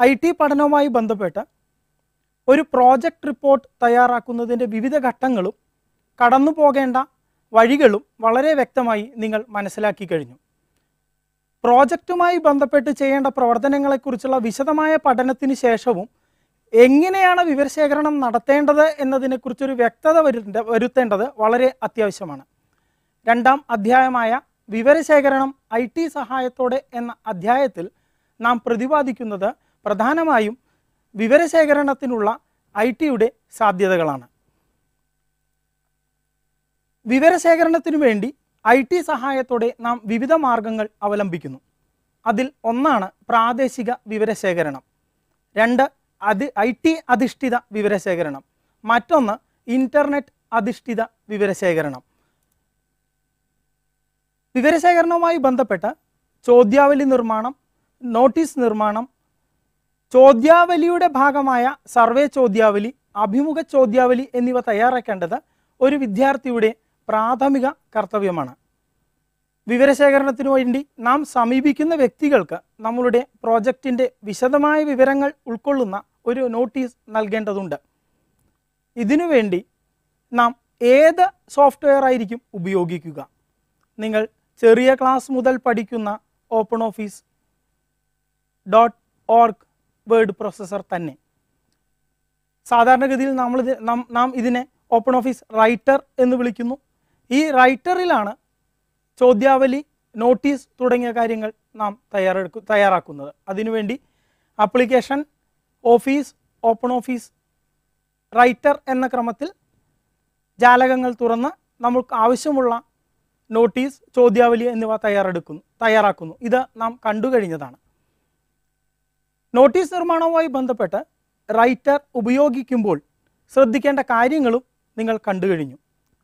I T പഠനവുമായി ബന്ധപ്പെട്ട് ഒരു പ്രോജക്റ്റ് റിപ്പോർട്ട് തയ്യാറാക്കുന്നതിൻ്റെ വിവിധ ഘട്ടങ്ങളും കടന്നു പോകേണ്ട വഴികളും വളരെ വ്യക്തമായി നിങ്ങൾ മനസ്സിലാക്കി കഴിഞ്ഞു പ്രോജക്റ്റുമായി ബന്ധപ്പെട്ട് ചെയ്യേണ്ട പ്രവർത്തനങ്ങളെക്കുറിച്ചുള്ള വിശദമായ പഠനത്തിന് ശേഷവും എങ്ങനെയാണ് വിവരശേഖരണം നടത്തേണ്ടത് എന്നതിനെക്കുറിച്ചൊരു വ്യക്തത വരുത്ത വരുത്തേണ്ടത് വളരെ അത്യാവശ്യമാണ് രണ്ടാം അധ്യായമായ വിവരശേഖരണം ഐ ടി സഹായത്തോടെ എന്ന അധ്യായത്തിൽ നാം പ്രതിപാദിക്കുന്നത് പ്രധാനമായും വിവരശേഖരണത്തിനുള്ള ഐ ടിയുടെ സാധ്യതകളാണ് വിവരശേഖരണത്തിനു വേണ്ടി ഐ ടി സഹായത്തോടെ നാം വിവിധ മാർഗങ്ങൾ അവലംബിക്കുന്നു അതിൽ ഒന്നാണ് പ്രാദേശിക വിവരശേഖരണം രണ്ട് അത് ഐ ടി അധിഷ്ഠിത വിവരശേഖരണം മറ്റൊന്ന് ഇൻ്റർനെറ്റ് അധിഷ്ഠിത വിവരശേഖരണം വിവരശേഖരണവുമായി ബന്ധപ്പെട്ട് ചോദ്യാവലി നിർമ്മാണം നോട്ടീസ് നിർമ്മാണം ചോദ്യാവലിയുടെ ഭാഗമായ സർവേ ചോദ്യാവലി അഭിമുഖ ചോദ്യാവലി എന്നിവ തയ്യാറാക്കേണ്ടത് ഒരു വിദ്യാർത്ഥിയുടെ പ്രാഥമിക കർത്തവ്യമാണ് വിവരശേഖരണത്തിനു വേണ്ടി നാം സമീപിക്കുന്ന വ്യക്തികൾക്ക് നമ്മളുടെ പ്രോജക്റ്റിൻ്റെ വിശദമായ വിവരങ്ങൾ ഉൾക്കൊള്ളുന്ന ഒരു നോട്ടീസ് നൽകേണ്ടതുണ്ട് ഇതിനുവേണ്ടി നാം ഏത് സോഫ്റ്റ്വെയർ ആയിരിക്കും ഉപയോഗിക്കുക നിങ്ങൾ ചെറിയ ക്ലാസ് മുതൽ പഠിക്കുന്ന open office dot org word processor തന്നെ സാധാരണഗതിയിൽ നമ്മൾ ഇത് നാം- നാം ഇതിനെ ഓപ്പൺ ഓഫീസ് റൈറ്റർ എന്ന് വിളിക്കുന്നു ഈ റൈറ്ററിലാണ് ചോദ്യാവലി നോട്ടീസ് തുടങ്ങിയ കാര്യങ്ങൾ നാം തയ്യാറെടുക്കു തയ്യാറാക്കുന്നത് അതിനുവേണ്ടി application office open office writer എന്ന ക്രമത്തിൽ ജാലകങ്ങൾ തുറന്ന് നമുക്ക് ആവശ്യമുള്ള നോട്ടീസ് ചോദ്യാവലി എന്നിവ തയ്യാറെടുക്കുന്നു തയ്യാറാക്കുന്നു ഇത് നാം കണ്ടു കഴിഞ്ഞതാണ് നോട്ടീസ് നിർമ്മാണവുമായി ബന്ധപ്പെട്ട് റൈറ്റർ ഉപയോഗിക്കുമ്പോൾ ശ്രദ്ധിക്കേണ്ട കാര്യങ്ങളും നിങ്ങൾ കണ്ടു കഴിഞ്ഞു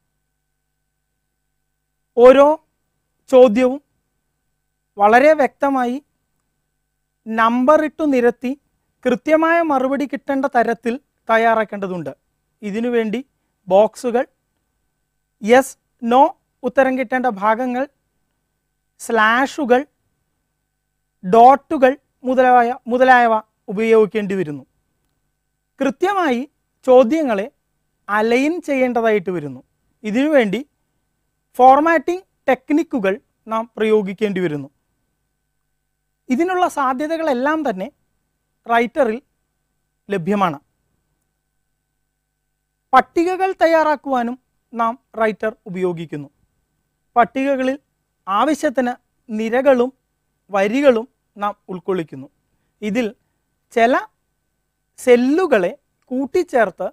ഓരോ ചോദ്യവും വളരെ വ്യക്തമായി നമ്പർ ഇട്ടു നിരത്തി കൃത്യമായ മറുപടി കിട്ടേണ്ട തരത്തിൽ തയ്യാറാക്കേണ്ടതുണ്ട് ഇതിനുവേണ്ടി ബോക്സുകൾ യെസ് നോ ഉത്തരം കിട്ടേണ്ട ഭാഗങ്ങൾ സ്ലാഷുകൾ ഡോട്ടുകൾ മുതലായ മുതലായവ ഉപയോഗിക്കേണ്ടി വരുന്നു കൃത്യമായി ചോദ്യങ്ങളെ അലൈൻ ചെയ്യേണ്ടതായിട്ട് വരുന്നു ഇതിനുവേണ്ടി ഫോർമാറ്റിംഗ് ടെക്നിക്കുകൾ നാം പ്രയോഗിക്കേണ്ടി വരുന്നു ഇതിനുള്ള സാധ്യതകളെല്ലാം തന്നെ റൈറ്ററിൽ ലഭ്യമാണ് പട്ടികകൾ തയ്യാറാക്കുവാനും നാം റൈറ്റർ ഉപയോഗിക്കുന്നു പട്ടികകളിൽ ആവശ്യത്തിന് നിരകളും വരികളും നാം ഉൾക്കൊള്ളിക്കുന്നു ഇതിൽ ചില സെല്ലുകളെ കൂട്ടിച്ചേർത്ത്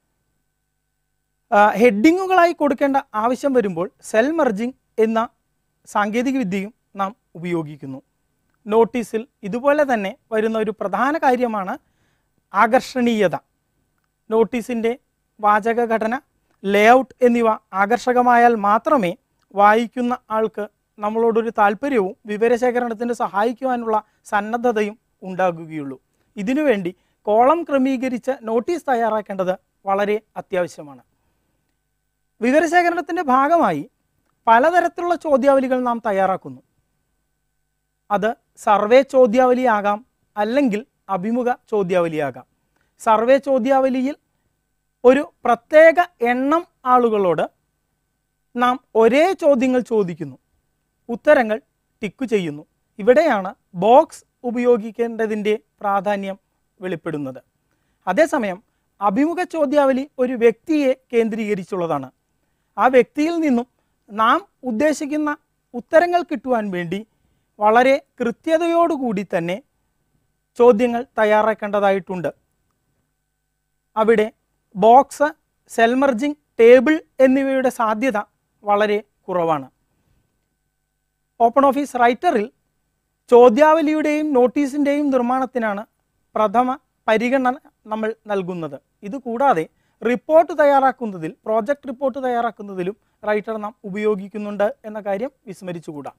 ഹെഡിങ്ങുകളായി കൊടുക്കേണ്ട ആവശ്യം വരുമ്പോൾ സെൽ മെർജിങ് എന്ന സാങ്കേതിക വിദ്യയും നാം ഉപയോഗിക്കുന്നു നോട്ടീസിൽ ഇതുപോലെ തന്നെ വരുന്ന ഒരു പ്രധാന കാര്യമാണ് ആകർഷണീയത നോട്ടീസിൻ്റെ വാചകഘടന ലേഔട്ട് എന്നിവ ആകർഷകമായാൽ മാത്രമേ വായിക്കുന്ന ആൾക്ക് നമ്മളോടൊരു താല്പര്യവും വിവരശേഖരണത്തിന് സഹായിക്കുവാനുള്ള സന്നദ്ധതയും ഉണ്ടാകുകയുള്ളൂ ഇതിനുവേണ്ടി കോളം ക്രമീകരിച്ച് നോട്ടീസ് തയ്യാറാക്കേണ്ടത് വളരെ അത്യാവശ്യമാണ് വിവരശേഖരണത്തിൻ്റെ ഭാഗമായി പലതരത്തിലുള്ള ചോദ്യാവലികൾ നാം തയ്യാറാക്കുന്നു അത് സർവേ ചോദ്യാവലിയാകാം അല്ലെങ്കിൽ അഭിമുഖ ചോദ്യാവലിയാകാം സർവേ ചോദ്യാവലിയിൽ ഒരു പ്രത്യേക എണ്ണം ആളുകളോട് നാം ഒരേ ചോദ്യങ്ങൾ ചോദിക്കുന്നു ഉത്തരങ്ങൾ ടിക്ക് ചെയ്യുന്നു ഇവിടെയാണ് ബോക്സ് ഉപയോഗിക്കേണ്ടതിൻ്റെ പ്രാധാന്യം വെളിപ്പെടുന്നത് അതേസമയം അഭിമുഖ ചോദ്യാവലി ഒരു വ്യക്തിയെ കേന്ദ്രീകരിച്ചുള്ളതാണ് ആ വ്യക്തിയിൽ നിന്നും നാം ഉദ്ദേശിക്കുന്ന ഉത്തരങ്ങൾ കിട്ടുവാൻ വേണ്ടി വളരെ കൃത്യതയോടുകൂടി തന്നെ ചോദ്യങ്ങൾ തയ്യാറാക്കേണ്ടതായിട്ടുണ്ട് അവിടെ ബോക്സ് സെൽമർജിങ് ടേബിൾ എന്നിവയുടെ സാധ്യത വളരെ കുറവാണ് ഓപ്പൺ ഓഫീസ് റൈറ്ററിൽ ചോദ്യാവലിയുടെയും നോട്ടീസിൻ്റെയും നിർമ്മാണത്തിനാണ് പ്രഥമ പരിഗണന നമ്മൾ നൽകുന്നത് ഇത് കൂടാതെ റിപ്പോർട്ട് തയ്യാറാക്കുന്നതിൽ പ്രോജക്റ്റ് റിപ്പോർട്ട് തയ്യാറാക്കുന്നതിലും റൈറ്റർ നാം ഉപയോഗിക്കുന്നുണ്ട് എന്ന കാര്യം വിസ്മരിച്ചുകൂടാ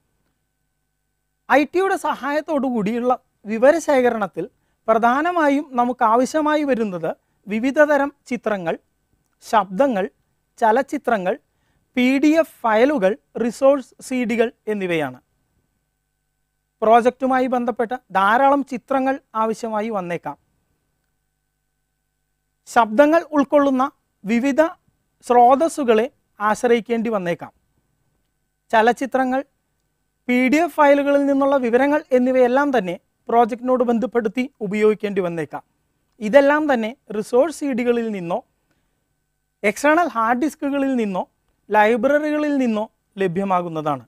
ഐ ടിയുടെ സഹായത്തോടു കൂടിയുള്ള വിവരശേഖരണത്തിൽ പ്രധാനമായും നമുക്ക് ആവശ്യമായി വരുന്നത് വിവിധതരം ചിത്രങ്ങൾ ശബ്ദങ്ങൾ ചലച്ചിത്രങ്ങൾ പി ഡി എഫ് ഫയലുകൾ റിസോഴ്സ് സി ഡികൾ എന്നിവയാണ് പ്രോജക്റ്റുമായി ബന്ധപ്പെട്ട ധാരാളം ചിത്രങ്ങൾ ആവശ്യമായി വന്നേക്കാം ശബ്ദങ്ങൾ ഉൾക്കൊള്ളുന്ന വിവിധ സ്രോതസ്സുകളെ ആശ്രയിക്കേണ്ടി വന്നേക്കാം ചലച്ചിത്രങ്ങൾ പി ഡി എഫ് ഫയലുകളിൽ നിന്നുള്ള വിവരങ്ങൾ എന്നിവയെല്ലാം തന്നെ പ്രോജക്റ്റിനോട് ബന്ധപ്പെടുത്തി ഉപയോഗിക്കേണ്ടി വന്നേക്കാം ഇതെല്ലാം തന്നെ റിസോഴ്സ് സി ഡികളിൽ നിന്നോ എക്സ്റ്റേണൽ ഹാർഡ് ഡിസ്കുകളിൽ നിന്നോ ലൈബ്രറികളിൽ നിന്നോ ലഭ്യമാകുന്നതാണ്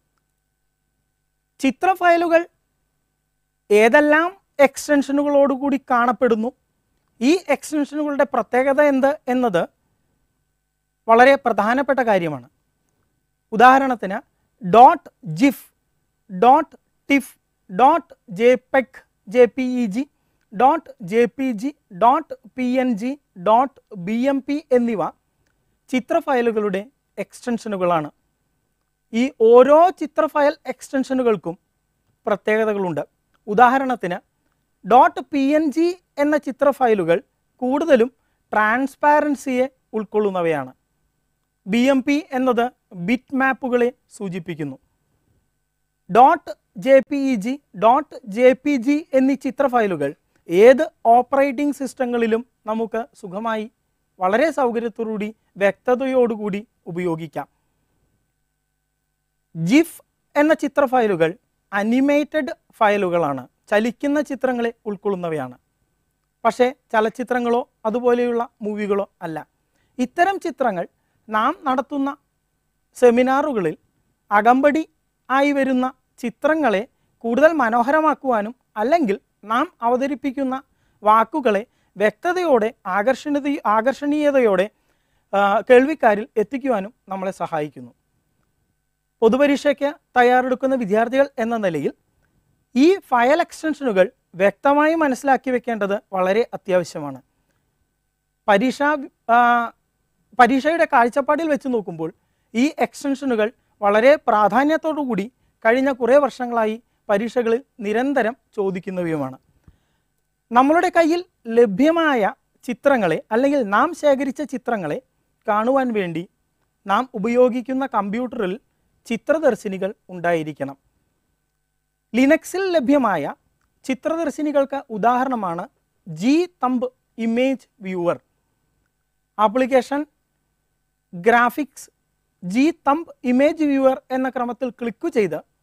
ചിത്ര ഫയലുകൾ ഏതെല്ലാം എക്സ്റ്റൻഷനുകളോടുകൂടി കാണപ്പെടുന്നു ഈ എക്സ്റ്റൻഷനുകളുടെ പ്രത്യേകത എന്ത് എന്നത് വളരെ പ്രധാനപ്പെട്ട കാര്യമാണ് ഉദാഹരണത്തിന് dot GIF dot TIFF dot JPEG J P E G dot J P G dot P N G dot B M P എന്നിവ ചിത്ര ഫയലുകളുടെ എക്സ്റ്റൻഷനുകളാണ് ഈ ഓരോ ചിത്ര ഫയൽ എക്സ്റ്റൻഷനുകൾക്കും പ്രത്യേകതകളുണ്ട് ഉദാഹരണത്തിന് ഡോട്ട് പി എൻ ജി എന്ന ചിത്ര ഫയലുകൾ കൂടുതലും ട്രാൻസ്പാരൻസിയെ ഉൾക്കൊള്ളുന്നവയാണ് ബി എം പി എന്നത് ബിറ്റ് മാപ്പുകളെ സൂചിപ്പിക്കുന്നു dot J P E G dot J P G എന്നീ ചിത്ര ഫയലുകൾ ഏത് ഓപ്പറേറ്റിംഗ് സിസ്റ്റങ്ങളിലും നമുക്ക് സുഖമായി വളരെ സൗകര്യത്തോടുകൂടി വ്യക്തതയോടുകൂടി ഉപയോഗിക്കാം ജിഫ് എന്ന ചിത്ര ഫയലുകൾ അനിമേറ്റഡ് ഫയലുകളാണ് ചലിക്കുന്ന ചിത്രങ്ങളെ ഉൾക്കൊള്ളുന്നവയാണ് പക്ഷേ ചലച്ചിത്രങ്ങളോ അതുപോലെയുള്ള മൂവികളോ അല്ല ഇത്തരം ചിത്രങ്ങൾ നാം നടത്തുന്ന സെമിനാറുകളിൽ അകമ്പടി ആയി വരുന്ന ചിത്രങ്ങളെ കൂടുതൽ മനോഹരമാക്കുവാനും അല്ലെങ്കിൽ നാം അവതരിപ്പിക്കുന്ന വാക്കുകളെ വ്യക്തതയോടെ ആകർഷണീയ ആകർഷണീയതയോടെ ആ, കേൾവിക്കാരിൽ എത്തിക്കുവാനും നമ്മളെ സഹായിക്കുന്നു പൊതുപരീക്ഷയ്ക്ക് തയ്യാറെടുക്കുന്ന വിദ്യാർത്ഥികൾ എന്ന നിലയിൽ ഈ ഫയൽ എക്സ്റ്റൻഷനുകൾ വ്യക്തമായി മനസ്സിലാക്കി വെക്കേണ്ടത് വളരെ അത്യാവശ്യമാണ് പരീക്ഷ ആ, പരീക്ഷയുടെ കാഴ്ചപ്പാടിൽ വെച്ച് നോക്കുമ്പോൾ ഈ എക്സ്റ്റൻഷനുകൾ വളരെ പ്രാധാന്യത്തോടു കൂടി കഴിഞ്ഞ കുറേ വർഷങ്ങളായി പരീക്ഷകളിൽ നിരന്തരം ചോദിക്കുന്നവയുമാണ് നമ്മളുടെ കയ്യിൽ ലഭ്യമായ ചിത്രങ്ങളെ അല്ലെങ്കിൽ നാം ശേഖരിച്ച ചിത്രങ്ങളെ കാണുവാൻ വേണ്ടി നാം ഉപയോഗിക്കുന്ന കമ്പ്യൂട്ടറിൽ ചിത്രദർശിനികൾ ഉണ്ടായിരിക്കണം ലിനക്സിൽ ലഭ്യമായ ചിത്രദർശിനികൾക്ക് ഉദാഹരണമാണ് G thumb image viewer application graphics G thumb image viewer എന്ന ക്രമത്തിൽ ക്ലിക്ക് ചെയ്ത്